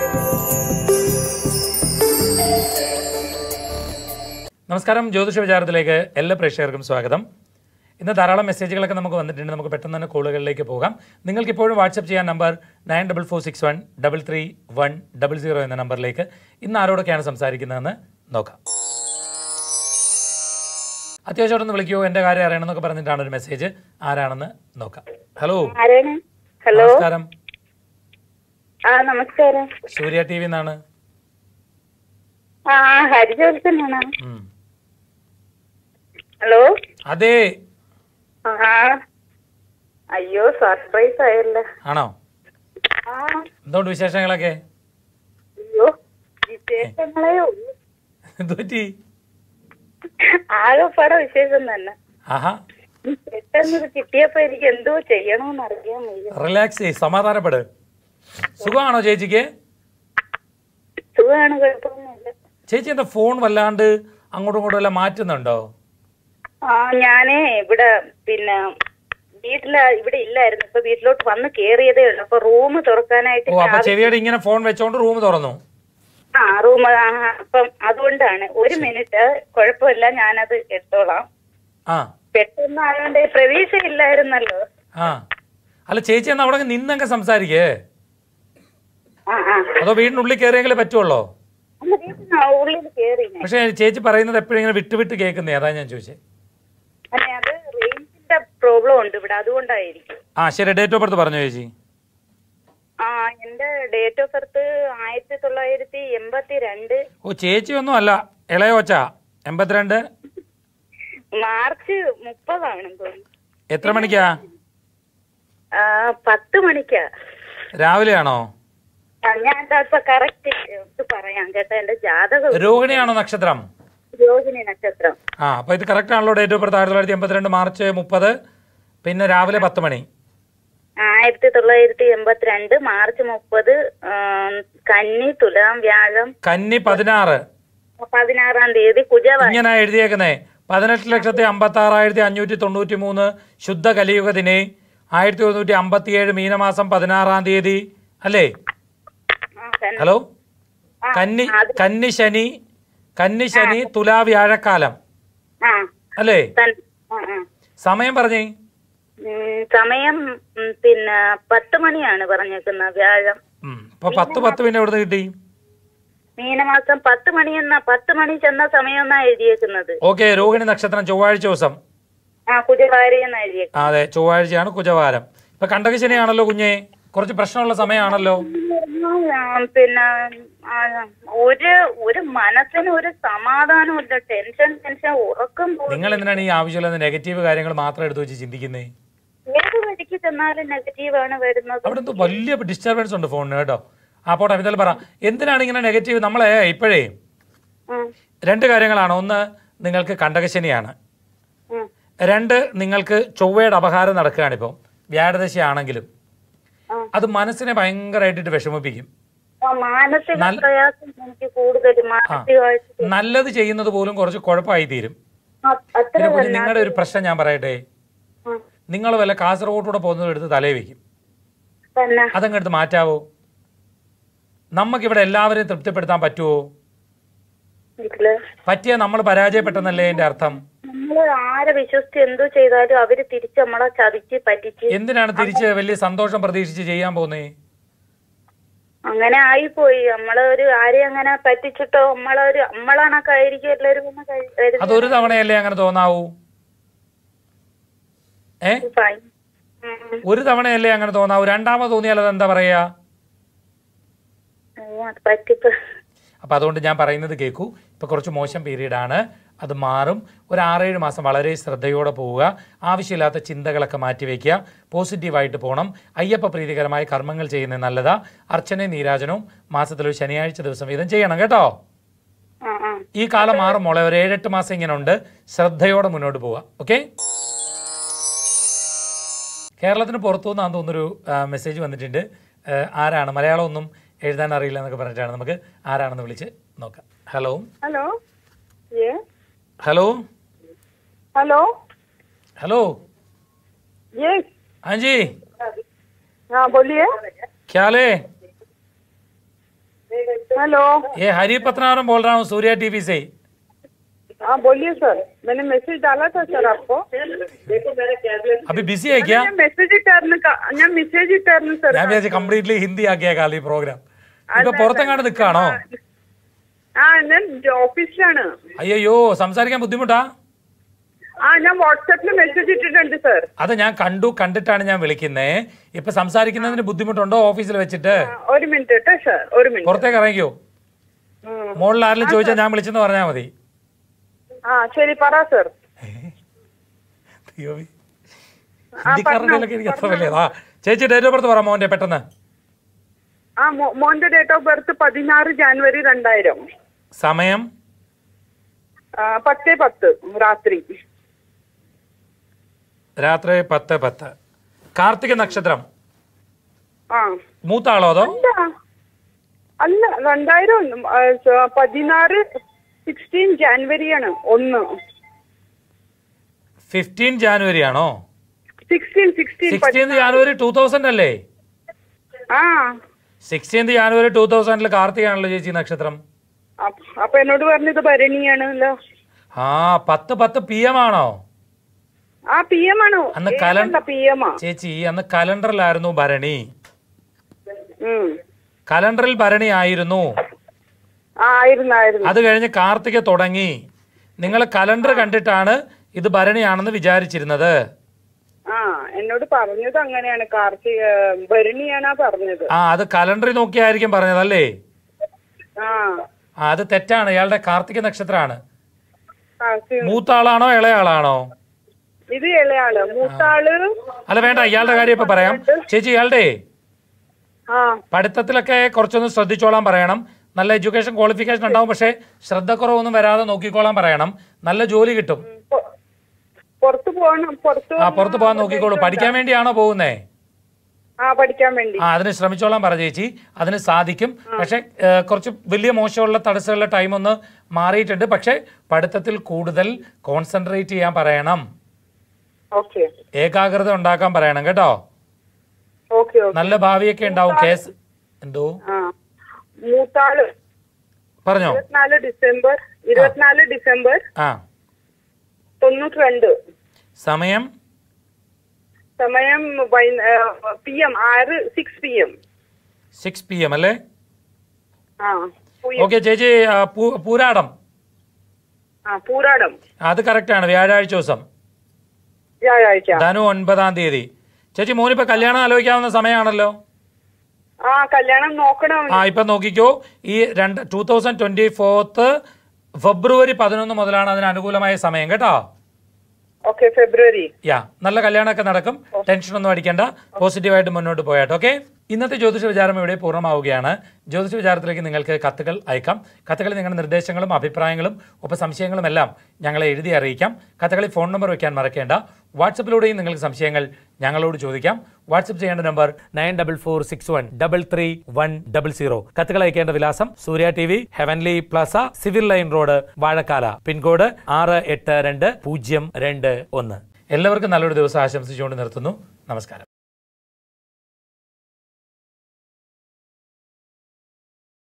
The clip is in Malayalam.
നമസ്കാരം ജ്യോതിഷ വിചാരത്തിലേക്ക് എല്ലാ പ്രേക്ഷകർക്കും സ്വാഗതം ഇന്ന് ധാരാളം മെസ്സേജുകളൊക്കെ നമുക്ക് വന്നിട്ടുണ്ട് നമുക്ക് പെട്ടെന്ന് തന്നെ കോളുകളിലേക്ക് പോകാം നിങ്ങൾക്ക് ഇപ്പോഴും വാട്സപ്പ് ചെയ്യാൻ number nine double four six one double three one double zero എന്ന നമ്പറിലേക്ക് ഇന്ന് ആരോടൊക്കെയാണ് സംസാരിക്കുന്നതെന്ന് നോക്കാം അത്യാവശ്യം ഒന്ന് വിളിക്കുമോ എൻ്റെ കാര്യം അറിയണമെന്നൊക്കെ പറഞ്ഞിട്ടാണ് ഒരു മെസ്സേജ് ആരാണെന്ന് നോക്കാം ഹലോ ആരാണ് ഹലോ നമസ്കാരം ആ നമസ്കാരം സൂര്യ ടി വി എന്നാണ് ആ ഹരിജോത്സനാണ് ഉം. ഹലോ അതെ ആ അയ്യോ സർപ്രൈസ് ആയല്ലോ ആണോ ആ എന്തുകൊണ്ട് വിശേഷങ്ങളൊക്കെ അയ്യോ വിശേഷങ്ങളെ ഉള്ളൂ. എന്ത് പറ്റി ആകെപ്പാടെ വിശേഷം തന്നെ ആഹാ പെട്ടെന്ന് ഇത് കിട്ടിയപ്പോ എനിക്ക് എന്തോ ചെയ്യണമെന്ന് അറിയാൻ വയ്യ റിലാക്സ് ചെയ്യ് സമാധാനപ്പെട് സുഖമാണോ ചേച്ചിക്ക് സുഖമാണ് കുഴപ്പമൊന്നുമില്ല ചേച്ചി എന്താ ഫോൺ വല്ലാണ്ട് അങ്ങോട്ടും ഇങ്ങോട്ടും എല്ലാം മാറ്റുന്നുണ്ടോ ആ ഞാനേ ഇവിടെ പിന്നെ വീട്ടില് ഇവിടെ ഇല്ലായിരുന്നു ഇപ്പൊ വീട്ടിലോട്ട് വന്ന് കേറിയതേ ഉള്ളു അപ്പൊ റൂം തുറക്കാനായിട്ട് ഓ അപ്പൊ ചെവിയോട് ഇങ്ങനെ ഫോൺ വെച്ചോണ്ട് റൂം തുറന്നു ആ റൂം അപ്പം അതുകൊണ്ടാണ് ഒരു മിനിറ്റ് കുഴപ്പമില്ല ഞാനത് എടുത്തോളാം ആ പെട്ടെന്ന് ആയതുകൊണ്ട് പ്രതീക്ഷ ഇല്ലായിരുന്നല്ലോ ആ അല്ല ചേച്ചി എന്നാ അവിടെ നിന്നങ്ങ് സംസാരിക്കേ ആ ആ അതോ വീടിനുള്ളിൽ കയറിയെങ്കിലേ പറ്റുള്ളോ അന്ന് വീട്ടിന് ഉള്ളിൽ കേറി ഞാൻ. പക്ഷെ ചേച്ചി പറയുന്നത് എപ്പോഴും ഇങ്ങനെ വിട്ട് വിട്ട് കേൾക്കുന്നേ അതാ ഞാൻ ചോദിച്ചേ അല്ലെ അത് റേഞ്ചിന്റെ പ്രോബ്ലം ഉണ്ട് ഇവിടെ അതുകൊണ്ടായിരിക്കും ആ ശരി ഡേറ്റ് ഓഫ് ബർത്ത് പറഞ്ഞു ചേച്ചി ആ എന്റെ ഡേറ്റ് ഓഫ് ബർത്ത് ആയിരത്തി തൊള്ളായിരത്തി എൺപത്തി രണ്ട് ഓ ചേച്ചി ഒന്നും അല്ല ഇളയ കൊച്ച എൺപത്തിരണ്ട് മാർച്ച് മുപ്പതാണെന്ന് തോന്നുന്നു എത്ര മണിക്കാ ആ, പത്ത് മണിക്കാ രാവിലെയാണോ ആ, ഞാൻ ഇപ്പൊ കറക്റ്റ് പറയാം കേട്ടോ എന്റെ ജാതകം രോഹിണിയാണോ നക്ഷത്രം രോഹിണി നക്ഷത്രം ആ അപ്പൊ ഇത് കറക്റ്റ് ആണല്ലോ ഡേറ്റ് ഓഫ് ബർത്ത് ആയിരത്തി തൊള്ളായിരത്തി എൺപത്തിരണ്ട് മാർച്ച് മുപ്പത് പിന്നെ രാവിലെ പത്ത് മണി ആയിരത്തി തൊള്ളായിരത്തി എൺപത്തിരണ്ട് മാർച്ച് മുപ്പത് കന്നി തുലാം വ്യാഴം കന്നി പതിനാറ് പതിനാറാം തീയതി കുജവ ഇങ്ങനെ എഴുതിയേക്കുന്നേ പതിനെട്ട് ലക്ഷത്തി അമ്പത്തി ആറായിരത്തി അഞ്ഞൂറ്റി തൊണ്ണൂറ്റി മൂന്ന് ശുദ്ധ കലിയുഗ ദിനെ ആയിരത്തി ഒരുന്നൂറ്റി അമ്പത്തിയേഴ് മീനമാസം പതിനാറാം തീയതി അല്ലേ ആ, കന്നി. ഹലോ ആ, കന്നി അത് കന്നി ശനി കന്നി ശനി തുലാ വ്യാഴക്കാലം ആ അല്ലേ തൻ- ആ, ആ. സമയം പറഞ്ഞേ ഉം, സമയം ഉം, പിന്നെ പത്ത് മണിയാണ് പറഞ്ഞേക്കുന്നത് വ്യാഴം ഉം. ഇപ്പൊ പത്ത് പത്ത് പിന്നെ എവിടുന്ന് കിട്ടി മീനമാസം പത്ത് മണി എന്ന പത്ത് മണി ചെന്ന സമയം എന്നാ എഴുതിയേക്കുന്നത് ഓക്കെ രോഹിണി നക്ഷത്രം ചൊവ്വാഴ്ച ദിവസം ആ കുജവാരി എന്നാ എഴുതിയേക്കുന്നത് ആ, അതെ ചൊവ്വാഴ്ചയാണ് കുജവാരം ഇപ്പൊ കണ്ടകശനിയാണല്ലോ കുഞ്ഞെ കുറച്ച് പ്രശ്നമുള്ള സമയമാണല്ലോ ആ, പിന്നെ ആ, ഒരു ഒരു മനസ്സിന് ഒരു സമാധാനമില്ല ടെൻഷൻ ടെൻഷൻ ഉറക്കം പോലും നിങ്ങൾ എന്തിനാണ് ഈ ആവശ്യമില്ലാത്ത നെഗറ്റീവ് കാര്യങ്ങൾ മാത്രം എടുത്തു വെച്ച് ചിന്തിക്കുന്നേ ഏത് വഴിക്ക് ചെന്നാലും നെഗറ്റീവാണ് വരുന്നത് അവിടെ എന്തോ വലിയ ഡിസ്റ്റർബൻസ് ഉണ്ട് ഫോണിന് കേട്ടോ ആ പോട്ടെ അമിതാൽ പറ എന്തിനാണ് ഇങ്ങനെ നെഗറ്റീവ് നമ്മളെ ഇപ്പോഴേ ഉം, രണ്ട് കാര്യങ്ങളാണ് ഒന്ന് നിങ്ങൾക്ക് കണ്ടകശനിയാണ് ഉം. രണ്ട് നിങ്ങൾക്ക് ചൊവ്വയുടെ അപഹാരം നടക്കുകയാണ് ഇപ്പോൾ വ്യാഴദശയാണെങ്കിലും ആ. അത് മനസ്സിനെ ഭയങ്കരമായിട്ടിട്ട് വിഷമിപ്പിക്കും ആ, മാനസിക പ്രയാസം എനിക്ക് കൂടുതൽ മാനസികമായിട്ട് നല്ലത് ചെയ്യുന്നത് പോലും കുറച്ച് കുഴപ്പമായി തീരും ആ, അത്ര പിന്നെ കുഞ്ഞ് നിങ്ങളുടെ ഒരു പ്രശ്നം ഞാൻ പറയട്ടെ ആ, നിങ്ങൾ വല്ല കാസർഗോട്ടൂടെ പോകുന്നത് എടുത്ത് തലേ വെക്കും തന്നെ അതങ്ങെടുത്ത് മാറ്റാവോ നമുക്കിവിടെ എല്ലാവരെയും തൃപ്തിപ്പെടുത്താൻ പറ്റുമോ വീട്ടില് പറ്റിയ നമ്മൾ പരാജയപ്പെട്ടെന്നല്ലേ എൻ്റെ അർത്ഥം നമ്മള് ആരെ വിശ്വസിച്ച് എന്തോ ചെയ്താലും അവര് തിരിച്ച് നമ്മളെ ചതിച്ച് പറ്റിച്ച് എന്തിനാണ് തിരിച്ച് വലിയ സന്തോഷം പ്രതീക്ഷിച്ച് ചെയ്യാൻ പോകുന്നേ അങ്ങനെ ആയിപ്പോയി നമ്മളെ ഒരു ആരെയും അങ്ങനെ പറ്റിച്ചിട്ടോ നമ്മളെ ഒരു നമ്മളണക്കായിരിക്കും എല്ലാവരും ഒന്ന് കഴി- വരുന്നത്. അതൊരു തവണയല്ലേ അങ്ങനെ തോന്നാവൂ ഏ ഫൈൻ. ഉം. ഒരു തവണയല്ലേ അങ്ങനെ തോന്നാവൂ രണ്ടാമത് തോന്നിയാൽ അത് എന്താ പറയാ അയ്യോ, അത് പറ്റിപ്പോ അപ്പം അതുകൊണ്ട് ഞാൻ പറയുന്നത് കേൾക്കൂ ഇപ്പം കുറച്ച് മോശം പീരീഡ് ആണ് അത് മാറും ഒരു ആറേഴ് മാസം വളരെ ശ്രദ്ധയോടെ പോവുക ആവശ്യമില്ലാത്ത ചിന്തകളൊക്കെ മാറ്റിവെക്കുക പോസിറ്റീവായിട്ട് പോകണം അയ്യപ്പ പ്രീതികരമായ കർമ്മങ്ങൾ ചെയ്യുന്നത് നല്ലതാ അർച്ചനയും നീരാജനവും മാസത്തിൽ ഒരു ശനിയാഴ്ച ദിവസം വീതം ചെയ്യണം കേട്ടോ ആ ആ ഈ കാലം മാറും മോളെ ഒരു ഏഴെട്ട് മാസം ഇങ്ങനെ ഉണ്ട് ശ്രദ്ധയോടെ മുന്നോട്ട് പോവുക ഓക്കെ കേരളത്തിന് പുറത്തുനിന്നാന്ന് തോന്നുന്നൊരു മെസ്സേജ് വന്നിട്ടുണ്ട് ആ, ആരാണ് മലയാളം ഒന്നും എഴുതാൻ അറിയില്ല എന്നൊക്കെ പറഞ്ഞിട്ടാണ് നമുക്ക് ആരാണെന്ന് വിളിച്ച് നോക്കാം ഹലോ हेलो ये ഹലോ हेलो ഹലോ ये हाँ जी हाँ बोलिए क्या हाल है हेलो ये हरी पतनावरम बोल रहा हूँ सूर्या टीवी से हाँ बोलिए सर मैंने मैसेज डाला था सर आपको अभी बिजी है क्या ഞാൻ മെസ്സേജ് ഇട്ടായിരുന്നു ക- ഞാൻ മെസ്സേജ് ഇട്ടായിരുന്നു സർ ഞാൻ വിചാരിച്ചു കംപ്ലീറ്റ്ലി ഹിന്ദി ആക്കിയേക്കാൾ ഈ പ്രോഗ്രാം ഇപ്പൊ പുറത്തെങ്ങാണ്ട് നിൽക്കാണോ ആ ഞാൻ ഓഫീസിലാണ് അയ്യോ സംസാരിക്കാൻ ബുദ്ധിമുട്ടാ ആ ഞാൻ വാട്സാപ്പിൽ മെസ്സേജ് ഇട്ടിട്ടുണ്ട് സർ അത് ഞാൻ കണ്ടു കണ്ടിട്ടാണ് ഞാൻ വിളിക്കുന്നേ ഇപ്പൊ സംസാരിക്കുന്നതിന് ബുദ്ധിമുട്ടുണ്ടോ ഓഫീസിൽ വെച്ചിട്ട് ഒരു മിനിറ്റ് കേട്ടോ സർ ഒരു മിനിറ്റ് പുറത്തേക്ക് ഇറങ്ങിക്കോ മുകളിൽ ആരെങ്കിലും ചോദിച്ചാൽ ഞാൻ വിളിച്ചെന്ന് പറഞ്ഞാൽ മതി ആ ശരി പറ സർ ദൈവമേ. ഹിന്ദിക്കാരുടെ ഇടയിലൊക്കെ എനിക്ക് അത്ര വലിയ ആ ചേച്ചി ഡേറ്റ് ഓഫ് ബർത്ത് പറ മോന്റെ പെട്ടെന്ന് ആ മോ- മോന്റെ ഡേറ്റ് ഓഫ് ബർത്ത് പതിനാറ് ജാനുവരി രണ്ടായിരം സമയം ആ, പത്ത് പത്ത് രാത്രി രാത്രി പത്ത് പത്ത് കാർത്തിക നക്ഷത്രം ആ മൂത്ത ആളോ അതോ അല്ല അല്ല രണ്ടായിരം ആ, സ- പതിനാറ് സിക്സ്റ്റീൻ ജാനുവരിയാണ് ഒന്ന് ഫിഫ്റ്റീൻ ജാനുവരി ആണോ sixteen sixteen sixteenth January two thousand അല്ലേ ആ സിക്സ്റ്റീൻത് ജാനുവരി ടൂ തൗസൻഡിൽ കാർത്തികയാണല്ലോ ചേച്ചി നക്ഷത്രം അപ്പ- അപ്പൊ എന്നോട് പറഞ്ഞത് ഭരണിയാണല്ലോ ആ പത്ത് പത്ത് പി എം ആണോ ആ പി എം ആണോ അന്ന് കലൻ- പി എം ആ ചേച്ചി അന്ന് കലണ്ടറിലായിരുന്നു ഭരണി ഉം. കലണ്ടറിൽ ഭരണി ആയിരുന്നു ആ ആയിരുന്നു ആയിരുന്നു അത് കഴിഞ്ഞ് കാർത്തിക തുടങ്ങി നിങ്ങൾ കലണ്ടർ കണ്ടിട്ടാണ് ഇത് ഭരണിയാണെന്ന് വിചാരിച്ചിരുന്നത് ആ എന്നോട് പറഞ്ഞത് അങ്ങനെയാണ് കാർത്തിക ഭരണിയാണാ പറഞ്ഞത് ആ അത് കലണ്ടറിൽ നോക്കിയായിരിക്കും പറഞ്ഞതല്ലേ ആ ആ അത് തെറ്റാണ് ഇയാളുടെ കാർത്തിക നക്ഷത്രമാണ് കാർത്തിക മൂത്ത ആളാണോ ഇളയ ആളാണോ ഇത് ഇളയാള് മൂത്താള് അല്ല വേണ്ട ഇയാളുടെ കാര്യം ഇപ്പൊ പറയാം ചേച്ചി ഇയാളുടെ ആ പഠിത്തത്തിലൊക്കെ കുറച്ചൊന്ന് ശ്രദ്ധിച്ചോളാൻ പറയണം നല്ല എഡ്യൂക്കേഷൻ ക്വാളിഫിക്കേഷൻ ഉണ്ടാവും പക്ഷേ ശ്രദ്ധക്കുറവൊന്നും വരാതെ നോക്കിക്കോളാൻ പറയണം നല്ല ജോലി കിട്ടും പൊ- പുറത്ത് പോകണം പുറത്ത് ആ പുറത്ത് പോകാൻ നോക്കിക്കോളൂ പഠിക്കാൻ വേണ്ടിയാണോ പോകുന്നേ ആ പഠിക്കാൻ വേണ്ടി ആ അതിന് ശ്രമിച്ചോളാൻ പറ ചേച്ചി അതിന് സാധിക്കും പക്ഷെ ഏഹ്, കുറച്ച് വലിയ മോശമുള്ള തടസ്സമുള്ള ടൈം ഒന്ന് മാറിയിട്ടുണ്ട് പക്ഷെ പഠിത്തത്തിൽ കൂടുതൽ കോൺസെൻട്രേറ്റ് ചെയ്യാൻ പറയണം ഓക്കെ ഏകാഗ്രത ഉണ്ടാക്കാൻ പറയണം കേട്ടോ ഓക്കെ ഓക്കെ നല്ല ഭാവിയൊക്കെ ഉണ്ടാവും കേസ് എന്തോ ആ മൂത്താള് പറഞ്ഞോ ഇരുപത്തിനാല് ഡിസംബർ ഇരുപത്തിനാല് ഡിസംബർ ആ തൊണ്ണൂറ്റി രണ്ട് സമയം സമയം പി എം ആറ് six P M six P M അല്ലേ ആ പുയ- ഓക്കെ ചേച്ചി ആ, പൂ- പൂരാടം ആ പൂരാടം അത് കറക്റ്റാണ് വ്യാഴാഴ്ച ദിവസം വ്യാഴാഴ്ച ധനു ഒൻപതാം തീയതി ചേച്ചി മോനിപ്പോ കല്യാണം ആലോചിക്കാവുന്ന സമയമാണല്ലോ ആ കല്യാണം നോക്കണം ആ ഇപ്പൊ നോക്കിക്കോ ഈ രണ്ട് two thousand twenty fourth February പതിനൊന്ന് മുതലാണ് അതിന് അനുകൂലമായ സമയം കേട്ടോ ഓക്കെ ഫെബ്രുവരി യാ നല്ല കല്യാണമൊക്കെ നടക്കും ടെൻഷനൊന്നും അടിക്കേണ്ട പോസിറ്റീവായിട്ട് മുന്നോട്ട് പോയാട്ടോ ഓക്കെ ഇന്നത്തെ ജ്യോതിഷ വിചാരം ഇവിടെ പൂർണ്ണമാവുകയാണ് ജ്യോതിഷ വിചാരത്തിലേക്ക് നിങ്ങൾക്ക് കത്തുകൾ അയക്കാം കത്തുകളിൽ നിങ്ങളുടെ നിർദ്ദേശങ്ങളും അഭിപ്രായങ്ങളും ഒപ്പം സംശയങ്ങളും എല്ലാം ഞങ്ങളെ എഴുതി അറിയിക്കാം കത്തുകളിൽ ഫോൺ നമ്പർ വയ്ക്കാൻ മറക്കേണ്ട വാട്സപ്പിലൂടെയും നിങ്ങൾക്ക് സംശയങ്ങൾ ഞങ്ങളോട് ചോദിക്കാം വാട്സപ്പ് ചെയ്യേണ്ട number nine double four six one double three one double zero കത്തുകൾ അയക്കേണ്ട വിലാസം Surya T V heavenly plaza civil line road Vazhakkala pincode ആറ് എട്ട് രണ്ട് പൂജ്യം രണ്ട് ഒന്ന് എല്ലാവർക്കും നല്ലൊരു ദിവസം ആശംസിച്ചുകൊണ്ട് നിർത്തുന്നു നമസ്കാരം